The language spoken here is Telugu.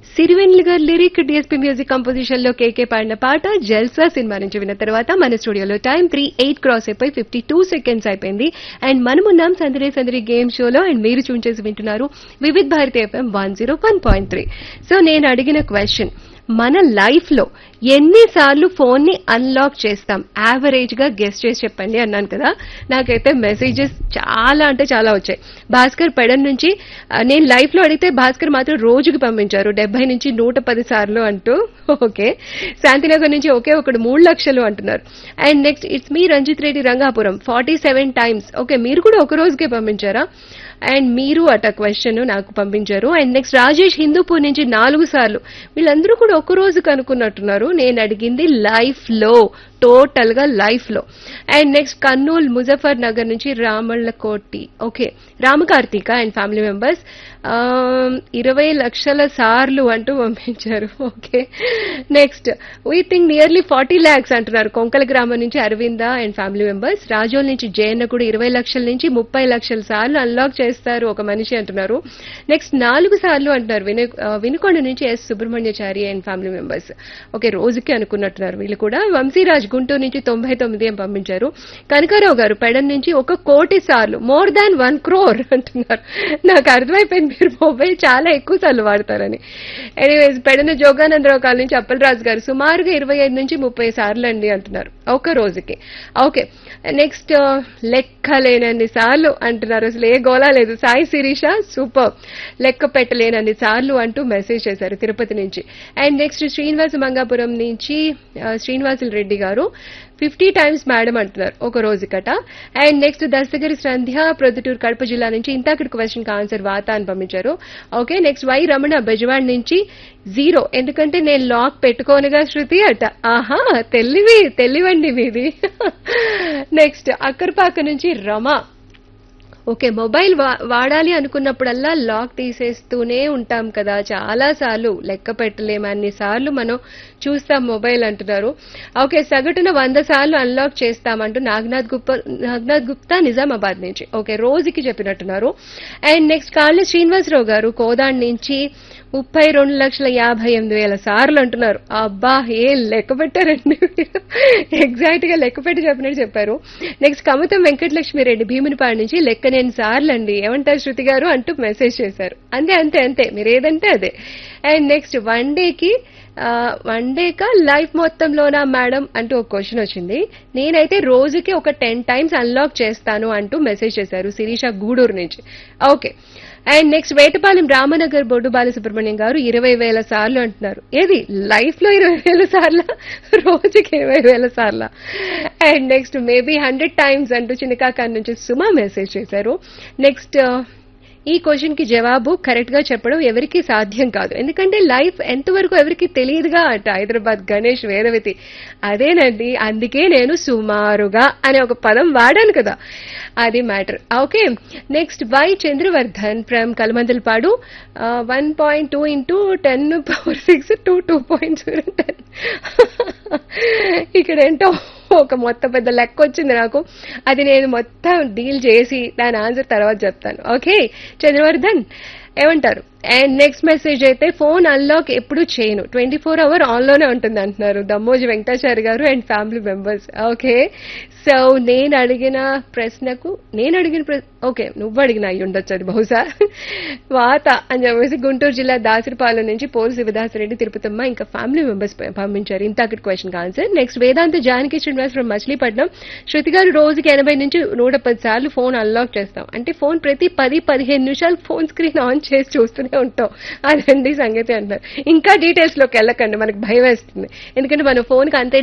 సిరివెన్లు గారు లిరిక్ డిఎస్పీ మ్యూజిక్ కంపోజిషన్ లో కేకే పాడిన పాట జల్సా సినిమా నుంచి విన్న తర్వాత మన స్టూడియోలో టైం త్రీ ఎయిట్ క్రాస్ అయిపోయి ఫిఫ్టీ టూ సెకండ్స్ అయిపోయింది అండ్ మనమున్నాం సందడి సందడి గేమ్ షోలో అండ్ మీరు చూన్ చేసి వింటున్నారు Vividh Bharati FM one zero one point three so నేను అడిగిన క్వశ్చన్ మన లైఫ్ లో ఎన్నిసార్లు ఫోన్ ని అన్లాక్ చేస్తాం యావరేజ్ గా గెస్ట్ చేసి చెప్పండి అన్నాను కదా నాకైతే మెసేజెస్ చాలా అంటే చాలా వచ్చాయి భాస్కర్ పెడన్ నుంచి ఆ, నేను లైఫ్ లో అడిగితే భాస్కర్ మాత్రం రోజుకి పంపించారు డెబ్బై నుంచి నూట పది సార్లు అంటూ ఓకే శాంతినగర్ నుంచి ఒకే ఒకడు మూడు లక్షలు అంటున్నారు అండ్ నెక్స్ట్ ఇట్స్ మీ Ranjith Reddy Rangapuram forty seven times okay మీరు కూడా ఒక రోజుకే పంపించారా అండ్ మీరు అట క్వశ్చన్ నాకు పంపించారు అండ్ నెక్స్ట్ రాజేష్ హిందూపూర్ నుంచి నాలుగు సార్లు వీళ్ళందరూ కూడా ఒక రోజు కనుక్కున్నట్టున్నారు నేను అడిగింది లైఫ్ లో టోటల్ గా లైఫ్ లో అండ్ నెక్స్ట్ కర్నూలు ముజఫర్ నగర్ నుంచి Ramallakoti okay Ramakarthika and family members ఇరవై లక్షల సార్లు అంటూ పంపించారు okay next we think nearly forty lakhs అంటున్నారు కొంకల గ్రామం నుంచి Aravinda and family members Rajol నుంచి జయన్న కూడా ఇరవై లక్షల నుంచి ముప్పై లక్షల సార్లు అన్లాక్ చేస్తారు ఒక మనిషి అంటున్నారు నెక్స్ట్ నాలుగు సార్లు అంటున్నారు విను ఆ, వినుకొండ నుంచి S Subrahmanyachari and family members okay రోజుకి అనుకున్నట్టున్నారు వీళ్ళు కూడా వంశీరాజ్ గుంటూరు నుంచి తొంభై తొమ్మిది అని పంపించారు కనకారావు గారు పెడన్ నుంచి ఒక కోటి సార్లు మోర్ దాన్ వన్ క్రోర్ అంటున్నారు నాకు అర్థమైపోయింది మీరు మొబైల్ చాలా ఎక్కువ సార్లు వాడతారని ఎనీవేస్ పెడన జోగానందరావు కాల నుంచి అప్పలరాజు గారు సుమారుగా ఇరవై ఐదు నుంచి ముప్పై సార్లు అండి అంటున్నారు ఒక రోజుకి ఓకే నెక్స్ట్ లెక్కలేనన్ని సార్లు అంటున్నారు అసలు ఏ గోలా లేదు సాయి శిరీష సూపర్ లెక్క పెట్టలేనన్ని సార్లు అంటూ మెసేజ్ చేశారు తిరుపతి నుంచి అండ్ నెక్స్ట్ శ్రీనివాస మంగాపురం నుంచి ఆ, శ్రీనివాసులు రెడ్డి గారు ఫిఫ్టీ టైమ్స్ మేడం అంటున్నారు ఒక రోజుకట అండ్ నెక్స్ట్ దస్తగిరి సంధ్య ప్రొద్దుటూరు కడప జిల్లా నుంచి ఇంతకటి క్వశ్చన్ ఆన్సర్ వాత అని పంపించారు okay next Y Ramana Bezawada నుంచి జీరో ఎందుకంటే నేను లాక్ పెట్టుకోనుగా శృతి అట ఆహా తెలివి తెలివండి మీది నెక్స్ట్ అక్కరపాక నుంచి రమ ఓకే మొబైల్ వా- వాడాలి అనుకున్నప్పుడల్లా లాక్ తీసేస్తూనే ఉంటాం కదా చాలా సార్లు లెక్క పెట్టలేము అన్ని సార్లు మనం చూస్తాం మొబైల్ అంటున్నారు ఓకే సగటున వంద సార్లు అన్లాక్ చేస్తామంటూ నాగనాథ్ గుప్తా నాగనాథ్ గుప్తా నిజామాబాద్ నుంచి ఓకే రోజుకి చెప్పినట్టున్నారు అండ్ నెక్స్ట్ కాళ్ళ శ్రీనివాసరావు గారు కోదాడ్ నుంచి ముప్పై రెండు లక్షల యాభై ఎనిమిది వేల సార్లు అంటున్నారు అబ్బా ఏ లెక్క పెట్టారండి ఎగ్జాక్ట్ గా లెక్క పెట్టి చెప్పినట్టు చెప్పారు నెక్స్ట్ కమతం వెంకటలక్ష్మి రెడ్డి భీమునిపాడు నుంచి లెక్క నేను సార్లు అండి ఏమంటారు శృతి గారు అంటూ మెసేజ్ చేశారు అంతే అంతే అంతే మీరు ఏదంటే అదే అండ్ నెక్స్ట్ వన్ డేకి వన్ డేకా లైఫ్ మొత్తంలోనా మేడం అంటూ ఒక క్వశ్చన్ వచ్చింది నేనైతే రోజుకి ఒక టెన్ టైమ్స్ అన్లాక్ చేస్తాను అంటూ మెసేజ్ చేశారు శిరీష గూడూరు నుంచి okay and next Vetapalem Ramanagar Boddu Balasubrahmanyam garu ఇరవై వేల సార్లు అంటున్నారు ఏది లైఫ్ లో ఇరవై వేల సార్ల రోజుకి ఇరవై వేల సార్ల and next maybe hundred times అంటూ చిన్నకాకాన్ నుంచి సుమా మెసేజ్ చేశారు నెక్స్ట్ ఈ క్వశ్చన్ కి జవాబు కరెక్ట్ గా చెప్పడం ఎవరికి సాధ్యం కాదు ఎందుకంటే లైఫ్ ఎంతవరకు ఎవరికి తెలియదుగా అట హైదరాబాద్ గణేష్ వేదవతి అదేనండి అందుకే నేను సుమారుగా అనే ఒక పదం వాడాను కదా అది matter okay next by Chandravardhan from Kalamandalapadu one point two into ten power six two two point zero ten ఇక్కడ ఏంటో ఒక మొత్తం పెద్ద లెక్క వచ్చింది నాకు అది నేను మొత్తం డీల్ చేసి దాని ఆన్సర్ తర్వాత చెప్తాను ఓకే చంద్రవర్ధన్ ఏమంటారు అండ్ నెక్స్ట్ మెసేజ్ అయితే ఫోన్ అన్లాక్ ఎప్పుడు చేయను ట్వంటీ ఫోర్ అవర్ ఆన్లోనే ఉంటుంది అంటున్నారు Dammoji Venkatachari garu and family members okay so నేను అడిగిన ప్రశ్నకు నేను అడిగిన ప్ర- ఓకే నువ్వు అడిగిన అయ్యి ఉండొచ్చు అది బహుశా వాత అని చెప్పేసి గుంటూరు జిల్లా దాసరిపాలెం నుంచి పోలు శివదాసరెడ్డి తిరుపతమ్మ ఇంకా ఫ్యామిలీ మెంబర్స్ పంపించారు ఇంత అక్కడ question answer next Vedanta Janaki Srinivas from Machilipatnam Sruthi garu రోజుకి ఎనభై నుంచి నూట పది సార్లు ఫోన్ అన్లాక్ చేస్తాం అంటే ఫోన్ ప్రతి పది పదిహేను నిమిషాలు ఫోన్ స్క్రీన్ ఆన్ చేసి చూస్తూనే ఉంటాం అదండి సంగతి అంటారు ఇంకా డీటెయిల్స్ లోకి వెళ్ళకండి మనకి భయం వేస్తుంది ఎందుకంటే మన ఫోన్ కి అంతే